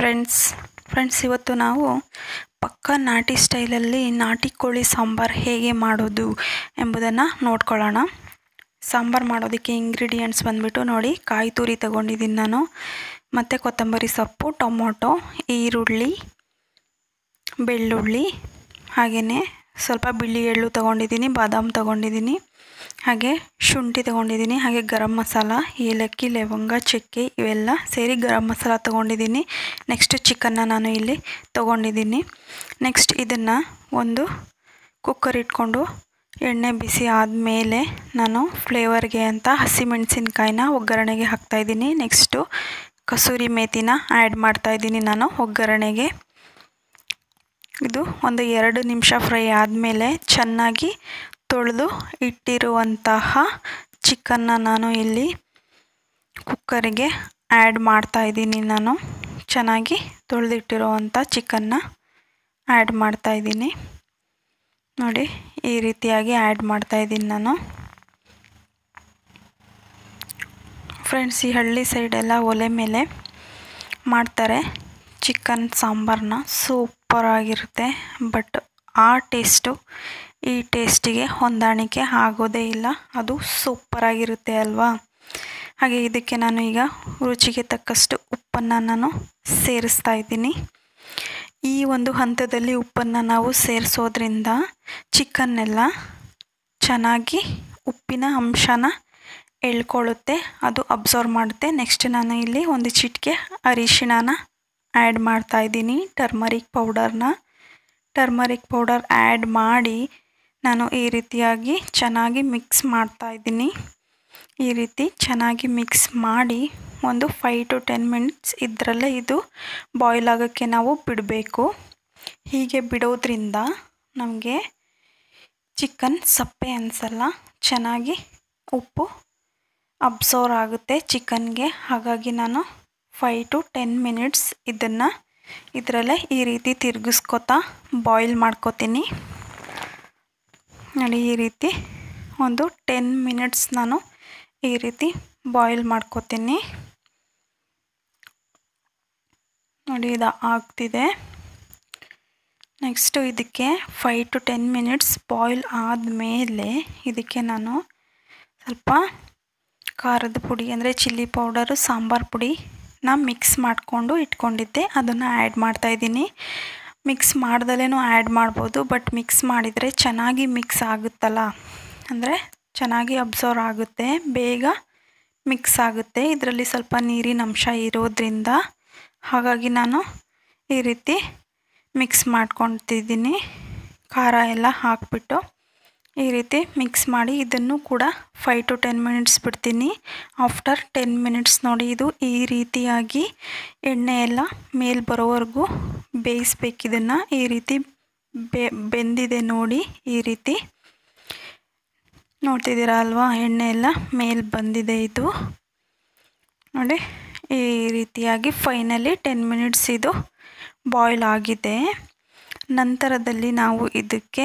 friends friends ಇವತ್ತು ನಾವು ಪಕ್ಕ ನಾಟಿ ಸ್ಟೈಲಲ್ಲಿ ನಾಟಿ ಕೋಳಿ ಸಾಂಬಾರು ಹೇಗೆ ಮಾಡೋದು ಎಂಬುದನ್ನು ನೋಡ್ಕೊಳ್ಳೋಣ ಸಾಂಬಾರು ಮಾಡೋದಕ್ಕೆ ಇಂಗ್ರೀಡಿಯೆಂಟ್ಸ್ ಬಂದುಬಿಟ್ಟು ನೋಡಿ ಕಾಯಿ ತುರಿ ತಗೊಂಡಿದ್ದೀನಿ ನಾನು ಮತ್ತು ಕೊತ್ತಂಬರಿ ಸೊಪ್ಪು ಟೊಮೊಟೊ ಈರುಳ್ಳಿ ಬೆಳ್ಳುಳ್ಳಿ ಹಾಗೆಯೇ ಸ್ವಲ್ಪ ಬಿಳಿ ಎಳ್ಳು ತೊಗೊಂಡಿದ್ದೀನಿ ಬಾದಾಮ್ ತೊಗೊಂಡಿದ್ದೀನಿ ಹಾಗೆ ಶುಂಠಿ ತೊಗೊಂಡಿದ್ದೀನಿ ಹಾಗೆ ಗರಂ ಮಸಾಲ ಏಲಕ್ಕಿ ಲವಂಗ ಚಕ್ಕೆ ಇವೆಲ್ಲ ಸೇರಿ ಗರಂ ಮಸಾಲ ತೊಗೊಂಡಿದ್ದೀನಿ ನೆಕ್ಸ್ಟ್ ಚಿಕನ್ನ ನಾನು ಇಲ್ಲಿ ತೊಗೊಂಡಿದ್ದೀನಿ ನೆಕ್ಸ್ಟ್ ಇದನ್ನು ಒಂದು ಕುಕ್ಕರ್ ಇಟ್ಕೊಂಡು ಎಣ್ಣೆ ಬಿಸಿ ಆದಮೇಲೆ ನಾನು ಫ್ಲೇವರ್ಗೆ ಅಂತ ಹಸಿಮೆಣಸಿನ್ಕಾಯಿನ ಒಗ್ಗರಣೆಗೆ ಹಾಕ್ತಾಯಿದ್ದೀನಿ ನೆಕ್ಸ್ಟು ಕಸೂರಿ ಮೇಥಿನ ಆ್ಯಡ್ ಮಾಡ್ತಾಯಿದ್ದೀನಿ ನಾನು ಒಗ್ಗರಣೆಗೆ ಇದು ಒಂದು ಎರಡು ನಿಮಿಷ ಫ್ರೈ ಆದಮೇಲೆ ಚೆನ್ನಾಗಿ ತೊಳೆದು ಇಟ್ಟಿರುವಂತಹ ಚಿಕನ್ನ ನಾನು ಇಲ್ಲಿ ಕುಕ್ಕರಿಗೆ ಆ್ಯಡ್ ಮಾಡ್ತಾಯಿದ್ದೀನಿ ನಾನು ಚೆನ್ನಾಗಿ ತೊಳೆದಿಟ್ಟಿರುವಂಥ ಚಿಕನ್ನ ಆ್ಯಡ್ ಮಾಡ್ತಾಯಿದ್ದೀನಿ ನೋಡಿ ಈ ರೀತಿಯಾಗಿ ಆ್ಯಡ್ ಮಾಡ್ತಾಯಿದ್ದೀನಿ ನಾನು ಫ್ರೆಂಡ್ಸ್ ಈ ಹಳ್ಳಿ ಸೈಡೆಲ್ಲ ಒಲೆ ಮೇಲೆ ಮಾಡ್ತಾರೆ ಚಿಕನ್ ಸಾಂಬಾರನ್ನ ಸೂಪರಾಗಿರುತ್ತೆ ಬಟ್ ಆ ಟೇಸ್ಟು ಈ ಟೇಸ್ಟಿಗೆ ಹೊಂದಾಣಿಕೆ ಆಗೋದೇ ಇಲ್ಲ ಅದು ಸೂಪರಾಗಿರುತ್ತೆ ಅಲ್ವಾ ಹಾಗೆ ಇದಕ್ಕೆ ನಾನು ಈಗ ರುಚಿಗೆ ತಕ್ಕಷ್ಟು ಉಪ್ಪನ್ನು ನಾನು ಸೇರಿಸ್ತಾ ಇದ್ದೀನಿ ಈ ಒಂದು ಹಂತದಲ್ಲಿ ಉಪ್ಪನ್ನು ನಾವು ಸೇರಿಸೋದ್ರಿಂದ ಚಿಕನ್ನೆಲ್ಲ ಚೆನ್ನಾಗಿ ಉಪ್ಪಿನ ಅಂಶನ ಎಳ್ಕೊಳ್ಳುತ್ತೆ ಅದು ಅಬ್ಸರ್ವ್ ಮಾಡುತ್ತೆ ನೆಕ್ಸ್ಟ್ ನಾನು ಇಲ್ಲಿ ಒಂದು ಚಿಟಿಕೆ ಅರಿಶಿಣನ ಆ್ಯಡ್ ಮಾಡ್ತಾಯಿದ್ದೀನಿ ಟರ್ಮರಿಕ್ ಪೌಡರ್ನ ಟರ್ಮರಿಕ್ ಪೌಡರ್ ಆ್ಯಡ್ ಮಾಡಿ ನಾನು ಈ ರೀತಿಯಾಗಿ ಚೆನ್ನಾಗಿ ಮಿಕ್ಸ್ ಮಾಡ್ತಾಯಿದ್ದೀನಿ ಈ ರೀತಿ ಚೆನ್ನಾಗಿ ಮಿಕ್ಸ್ ಮಾಡಿ ಒಂದು ಫೈವ್ ಟು ಟೆನ್ ಮಿನಿಟ್ಸ್ ಇದರಲ್ಲೇ ಇದು ಬಾಯ್ಲ್ ಆಗೋಕ್ಕೆ ನಾವು ಬಿಡಬೇಕು ಹೀಗೆ ಬಿಡೋದ್ರಿಂದ ನಮಗೆ ಚಿಕನ್ ಸಪ್ಪೆ ಅನಿಸಲ್ಲ ಚೆನ್ನಾಗಿ ಉಪ್ಪು ಅಬ್ಸರ್ವ್ ಆಗುತ್ತೆ ಚಿಕನ್ಗೆ ಹಾಗಾಗಿ ನಾನು ಫೈವ್ ಟು ಟೆನ್ ಮಿನಿಟ್ಸ್ ಇದನ್ನು ಇದರಲ್ಲೇ ಈ ರೀತಿ ತಿರುಗಿಸ್ಕೊತಾ ಬಾಯ್ಲ್ ಮಾಡ್ಕೋತೀನಿ ನೋಡಿ ಈ ರೀತಿ ಒಂದು ಟೆನ್ ಮಿನಿಟ್ಸ್ ನಾನು ಈ ರೀತಿ ಬಾಯ್ಲ್ ಮಾಡ್ಕೋತೀನಿ ನೋಡಿ ಇದು ಆಗ್ತಿದೆ ನೆಕ್ಸ್ಟು ಇದಕ್ಕೆ five to ten minutes boil ಆದಮೇಲೆ ಇದಕ್ಕೆ ನಾನು ಸ್ವಲ್ಪ ಖಾರದ ಪುಡಿ ಅಂದರೆ ಚಿಲ್ಲಿ ಪೌಡರು ಸಾಂಬಾರು ಪುಡಿನ ಮಿಕ್ಸ್ ಮಾಡಿಕೊಂಡು ಇಟ್ಕೊಂಡಿದ್ದೆ ಅದನ್ನು ಆ್ಯಡ್ ಮಾಡ್ತಾಯಿದ್ದೀನಿ ಮಿಕ್ಸ್ ಮಾಡ್ದಲೇ ಆ್ಯಡ್ ಮಾಡ್ಬೋದು ಬಟ್ ಮಿಕ್ಸ್ ಮಾಡಿದರೆ ಚೆನ್ನಾಗಿ ಮಿಕ್ಸ್ ಆಗುತ್ತಲ್ಲ ಅಂದರೆ ಚೆನ್ನಾಗಿ ಅಬ್ಸರ್ವ್ ಆಗುತ್ತೆ ಬೇಗ ಮಿಕ್ಸ್ ಆಗುತ್ತೆ ಇದರಲ್ಲಿ ಸ್ವಲ್ಪ ನೀರಿನ ಅಂಶ ಇರೋದ್ರಿಂದ ಹಾಗಾಗಿ ನಾನು ಈ ರೀತಿ ಮಿಕ್ಸ್ ಮಾಡ್ಕೊತಿದ್ದೀನಿ ಖಾರ ಎಲ್ಲ ಹಾಕಿಬಿಟ್ಟು ಈ ರೀತಿ ಮಿಕ್ಸ್ ಮಾಡಿ ಇದನ್ನು ಕೂಡ ಫೈವ್ ಟು ಟೆನ್ ಮಿನಿಟ್ಸ್ ಬಿಡ್ತೀನಿ ಆಫ್ಟರ್ ಟೆನ್ ಮಿನಿಟ್ಸ್ ನೋಡಿ ಇದು ಈ ರೀತಿಯಾಗಿ ಎಣ್ಣೆ ಎಲ್ಲ ಮೇಲೆ ಬರೋವರೆಗೂ ಬೇಯಿಸ್ಬೇಕು ಇದನ್ನು ಈ ರೀತಿ ಬೆ ಬೆಂದಿದೆ ನೋಡಿ ಈ ರೀತಿ ನೋಡ್ತಿದ್ದೀರಾ ಅಲ್ವಾ ಎಣ್ಣೆ ಎಲ್ಲ ಮೇಲೆ ಬಂದಿದೆ ಇದು ನೋಡಿ ಈ ರೀತಿಯಾಗಿ ಫೈನಲಿ ಟೆನ್ ಮಿನಿಟ್ಸ್ ಇದು ಬಾಯ್ಲ್ ಆಗಿದೆ ನಂತರದಲ್ಲಿ ನಾವು ಇದಕ್ಕೆ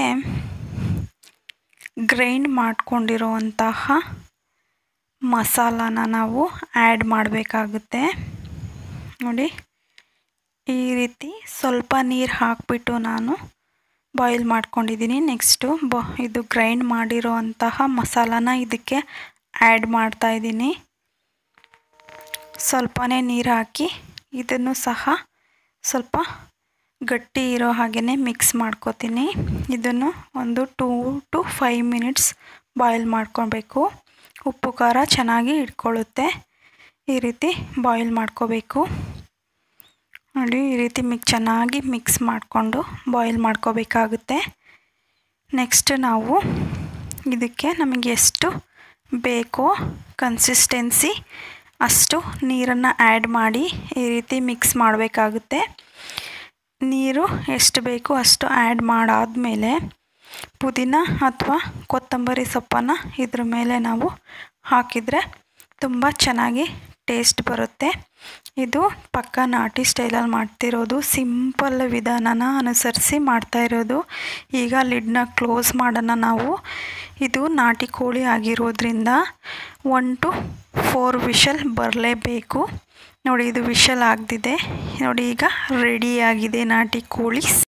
ಗ್ರೈಂಡ್ ಮಾಡ್ಕೊಂಡಿರುವಂತಹ ಮಸಾಲಾನ ನಾವು ಆ್ಯಡ್ ಮಾಡಬೇಕಾಗುತ್ತೆ ನೋಡಿ ಈ ರೀತಿ ಸ್ವಲ್ಪ ನೀರು ಹಾಕಿಬಿಟ್ಟು ನಾನು ಬಾಯ್ಲ್ ಮಾಡ್ಕೊಂಡಿದ್ದೀನಿ ನೆಕ್ಸ್ಟು ಬ ಇದು ಗ್ರೈಂಡ್ ಮಾಡಿರೋವಂತಹ ಮಸಾಲಾನ ಇದಕ್ಕೆ ಆ್ಯಡ್ ಮಾಡ್ತಾಯಿದ್ದೀನಿ ಸ್ವಲ್ಪನೇ ನೀರು ಹಾಕಿ ಇದನ್ನು ಸಹ ಸ್ವಲ್ಪ ಗಟ್ಟಿ ಇರೋ ಹಾಗೆಯೇ ಮಿಕ್ಸ್ ಮಾಡ್ಕೋತೀನಿ ಇದನ್ನು ಒಂದು two to five minutes boil ಮಾಡ್ಕೊಬೇಕು ಉಪ್ಪು ಖಾರ ಚೆನ್ನಾಗಿ ಇಟ್ಕೊಳ್ಳುತ್ತೆ ಈ ರೀತಿ ಬಾಯ್ಲ್ ಮಾಡ್ಕೋಬೇಕು ನೋಡಿ ಈ ರೀತಿ ಮಿಕ್ ಚೆನ್ನಾಗಿ ಮಿಕ್ಸ್ ಮಾಡಿಕೊಂಡು ಬಾಯ್ಲ್ ಮಾಡ್ಕೋಬೇಕಾಗುತ್ತೆ ನೆಕ್ಸ್ಟ್ ನಾವು ಇದಕ್ಕೆ ನಮಗೆ ಎಷ್ಟು ಬೇಕೋ ಕನ್ಸಿಸ್ಟೆನ್ಸಿ ಅಷ್ಟು ನೀರನ್ನು ಆ್ಯಡ್ ಮಾಡಿ ಈ ರೀತಿ ಮಿಕ್ಸ್ ಮಾಡಬೇಕಾಗುತ್ತೆ ನೀರು ಎಷ್ಟು ಬೇಕು ಅಷ್ಟು ಆ್ಯಡ್ ಮಾಡಾದಮೇಲೆ ಪುದೀನ ಅಥವಾ ಕೊತ್ತಂಬರಿ ಸೊಪ್ಪನ್ನು ಇದ್ರ ಮೇಲೆ ನಾವು ಹಾಕಿದರೆ ತುಂಬ ಚೆನ್ನಾಗಿ ಟೇಸ್ಟ್ ಬರುತ್ತೆ ಇದು ಪಕ್ಕ ನಾಟಿ ಸ್ಟೈಲಲ್ಲಿ ಮಾಡ್ತಿರೋದು ಸಿಂಪಲ್ ವಿಧಾನನ ಅನುಸರಿಸಿ ಮಾಡ್ತಾಯಿರೋದು ಈಗ ಲಿಡ್ನ ಕ್ಲೋಸ್ ಮಾಡೋಣ ನಾವು ಇದು ನಾಟಿ ಕೋಳಿ ಆಗಿರೋದ್ರಿಂದ ಒನ್ ಟು ಫೋರ್ ವಿಷಲ್ ಬರಲೇಬೇಕು ನೋಡಿ ಇದು ವಿಷಲ್ ಆಗದಿದೆ ನೋಡಿ ಈಗ ರೆಡಿಯಾಗಿದೆ ನಾಟಿ ಕೋಳಿ